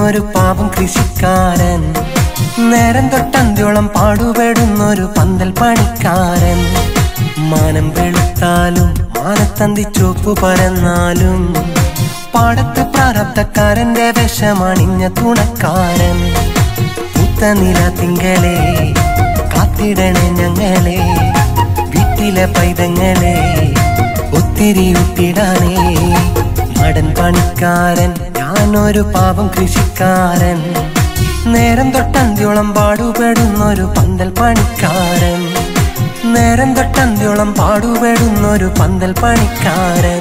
ഞാനൊരു പാപം കൃഷിക്കാരൻ നേരം തൊട്ടന്ത്യോളം പാടുപെടുന്നൊരു പന്തൽ പണിക്കാരൻ മാനം വെളുത്താലും മാനത്തന്തി ചുവപ്പ് പരന്നാലും പാടത്ത് പ്രാരബ്ധക്കാരന്റെ വിഷമണിഞ്ഞ തുണക്കാരൻ പൂത്ത നില തിങ്കളെ കാത്തിടണേ ഞങ്ങളെ വീട്ടിലെ പൈതങ്ങളെ ഒത്തിരി ഉത്തിടാനേ മടൻ പണിക്കാരൻ ഞാനൊരു പാപം കൃഷിക്കാരൻ നേരം തൊട്ടന്ത്യോളം പാടുപെടുന്നൊരു പന്തൽ പണിക്കാരൻ നേരം തൊട്ടന്ത്യോളം പാടുപെടുന്നൊരു പന്തൽ പണിക്കാരൻ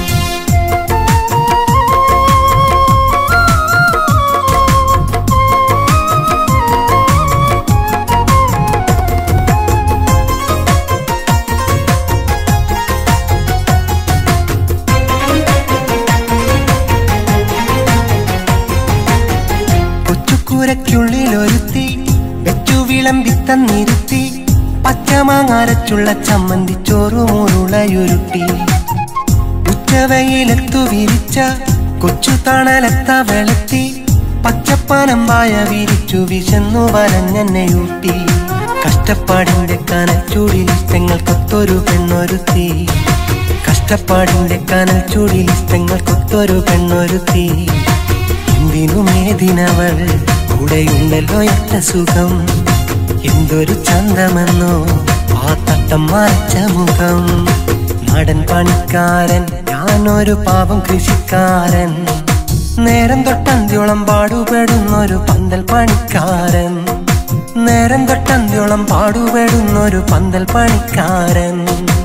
കൊച്ചുക്കൂരയ്ക്കുള്ളിലൊരുത്തി വെച്ചു വിളമ്പിത്തന്നിരുത്തി പച്ചമാങ്ങാരച്ചുള്ള ചമ്മന്തി ചോറുമുരുളയുരുട്ടി ഉച്ചവയിലെത്തു വിരിച്ച കൊച്ചു തണലത്ത വെളുത്തി പച്ചപ്പാനമ്പായ വിരിച്ചു വിശന്നു വലഞ്ഞെന്നെയൂട്ടി കഷ്ടപ്പാടിന്റെ കനൽ ചൂടിൽ ഇഷ്ടങ്ങൾക്കൊത്തൊരു പെണ്ണൊരുത്തി കഷ്ടപ്പാടിന്റെ കനൽ ചൂടിൽ ഇഷ്ടങ്ങൾക്കൊത്തൊരു പെണ്ണൊരുത്തി എന്തിനും ഏതിനവൾ കൂടെയുണ്ടല്ലോ എത്ര സുഖം എന്തൊരു ചന്തമെന്നോ ആ തട്ടം മറച്ച മുഖം നാടൻ പണിക്കാരൻ ഞാനൊരു പാപം കൃഷിക്കാരൻ നേരം തൊട്ടന്ത്യോളം പാടുപെടുന്നൊരു പന്തൽ പണിക്കാരൻ നേരം തൊട്ടന്ത്യോളം പാടുപെടുന്നൊരു പന്തൽ പണിക്കാരൻ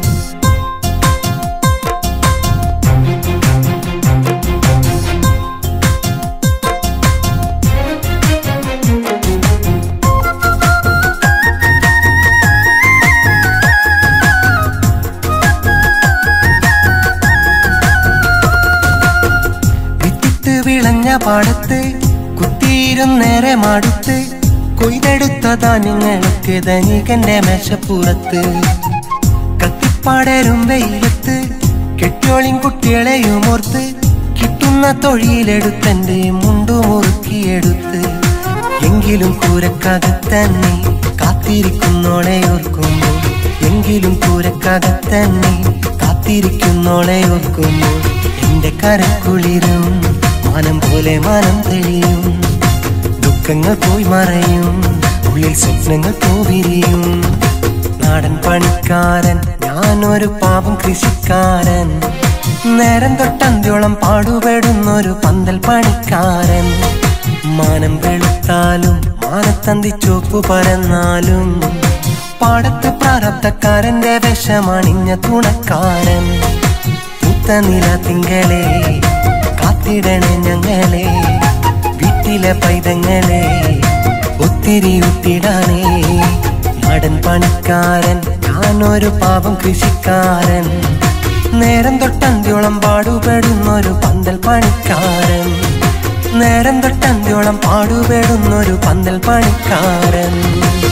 വിത്തിട്ട് വിളഞ്ഞ പാടത്ത് കുത്തിയിരുന്നേറെ മാടുത്ത് കൊയ്തെടുത്ത ധാന്യങ്ങൾക്ക് ധനികന്റെ മേശപ്പുറത്ത് കത്തിപ്പാടരും വെയിലത്ത് കെട്ടിയോളിൻ കുട്ടികളെയും ഓർത്ത് കിട്ടുന്ന തൊഴിലെടുത്തന്റെ മുണ്ടു മുറുക്കിയെടുത്ത് എങ്കിലും കൂരക്കകത്തന്നെ കാത്തിരിക്കുന്നോളെ ഓർക്കുമ്പോൾ എങ്കിലും കൂരക്കകത്തന്നെ കാത്തിരിക്കുന്നോളെ ഓർക്കുമ്പോൾ എന്റെ കരക്കുളിരും മാനം പോലെ മാനം തെളിയും ദുഃഖങ്ങൾ പോയി മറയും ഉള്ളിൽ സ്വപ്നങ്ങൾ പോവിരിയും നാടൻ പണിക്കാരൻ ഞാനൊരു പാപം കൃഷിക്കാരൻ നേരം തൊട്ടന്ത്യോളം പാടുപെടുന്നൊരു പന്തൽ പണിക്കാരൻ മാനം വെളുത്താലും മാനത്തന്തി ചുവപ്പ് പരന്നാലും പാടത്ത് പ്രാരബ്ധക്കാരന്റെ വിഷമണിഞ്ഞ തുണക്കാരൻ പൂത്ത നില തിങ്കളെ കാത്തിടണേ ഞങ്ങളെ വീട്ടിലെ പൈതങ്ങളെ ഒത്തിരി ഉത്തിടാനേ നാടൻ പണിക്കാരൻ ഞാനൊരു പാപം കൃഷിക്കാരൻ നേരം തൊട്ടന്ത്യോളം പാടുപെടുന്നൊരു പന്തൽ പണിക്കാരൻ നേരം തൊട്ടന്ത്യോളം പാടുപെടുന്നൊരു പന്തൽ പണിക്കാരൻ